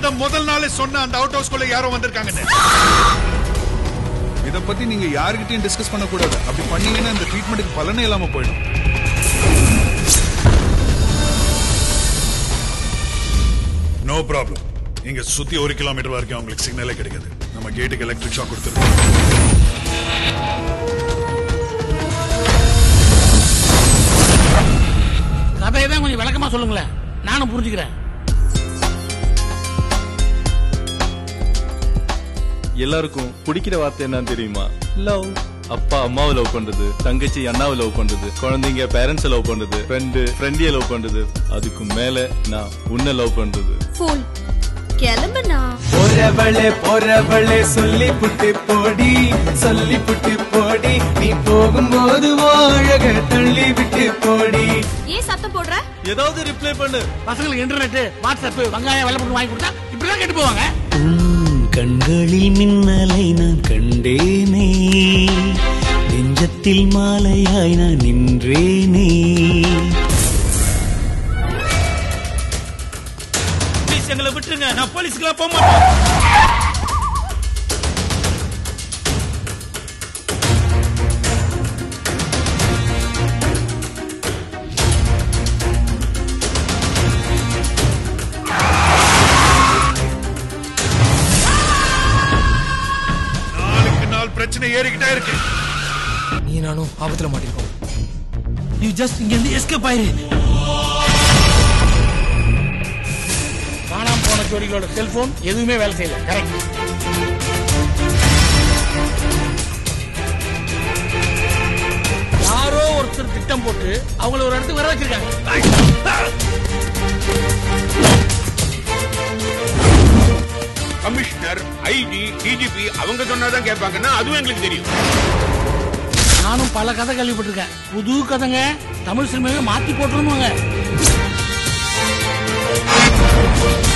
தான் முதல் நாளே சொன்ன அந்த அவுட் ஹவுஸ்குள்ள யாரோ வந்திருக்காங்கன்னு இத பத்தி நீங்க யார்கிட்டயும் டிஸ்கஸ் பண்ண கூடாது அப்படி பண்ணீங்கன்னா இந்த ட்ரீட்மெண்ட்டுக்கு பலனே இல்லாம போயிடும் நோ ப்ராப்ளம் இங்க சுத்தி ஒரு கிலோமீட்டர் வரைக்கும் அவங்களுக்கு சிக்னலே கிடைக்காது நம்ம கேட்டுக்கு எலக்ட்ரிக் ஷாக் கொடுத்துருக்கோம் கதையை தான் கொஞ்சம் விளக்கமா சொல்லுங்களேன் நானும் புரிஞ்சுக்கிறேன் எல்லாருக்கும் பிடிக்கிற வார்த்தை என்னன்னு தெரியுமா லவ் அப்பா அம்மாவை லவ் பண்றது தங்கச்சி அண்ணாவை லவ் பண்றது குழந்தைங்க பேரண்ட்ஸ் லவ் பண்றது ஃப்ரெண்டு ஃப்ரெண்டிய லவ் பண்றது அதுக்கு மேல நான் உன்னை லவ் பண்றது ஃபூல் கிளம்புனா போறவளே போறவளே சொல்லி புட்டு போடி சொல்லி புட்டு போடி நீ போகும்போது அழக தள்ளி விட்டு போடி ஏன் சத்தம் போடுற ஏதாவது ரிப்ளை பண்ணு பசங்களுக்கு இன்டர்நெட் வாட்ஸ்அப் வெங்காயம் வெள்ளை போட்டு வாங்கி கொடுத்தா இப்படிதான் கெட்டு போவாங்க உன் கண்களில் மின்னலை நான் கண்டேனே நெஞ்சத்தில் மாலையாய் நான் நின்றேனே ப்ளீஸ் எங்களை விட்டுருங்க நான் போலீஸ்க்குலாம் போக மாட்டேன் நாளுக்கு நாள் பிரச்சனை ஏறிக்கிட்டே இருக்கு நீ நானும் ஆபத்துல மாட்டிருக்கோம் யூ ஜஸ்ட் இங்க இருந்து எஸ்கேப் ஆயிரு காணாம போன ஜோடிகளோட செல்போன் எதுவுமே வேலை செய்யல கரெக்ட் யாரோ ஒருத்தர் திட்டம் போட்டு அவங்கள ஒரு இடத்துக்கு வர வச்சிருக்காங்க கமிஷனர் ஐடி டிஜிபி அவங்க சொன்னாதான் கேட்பாங்கன்னா அதுவும் எங்களுக்கு தெரியும் நானும் பல கதை கேள்விப்பட்டிருக்கேன் புது கதைங்க தமிழ் சினிமாவே மாத்தி போட்டுருவாங்க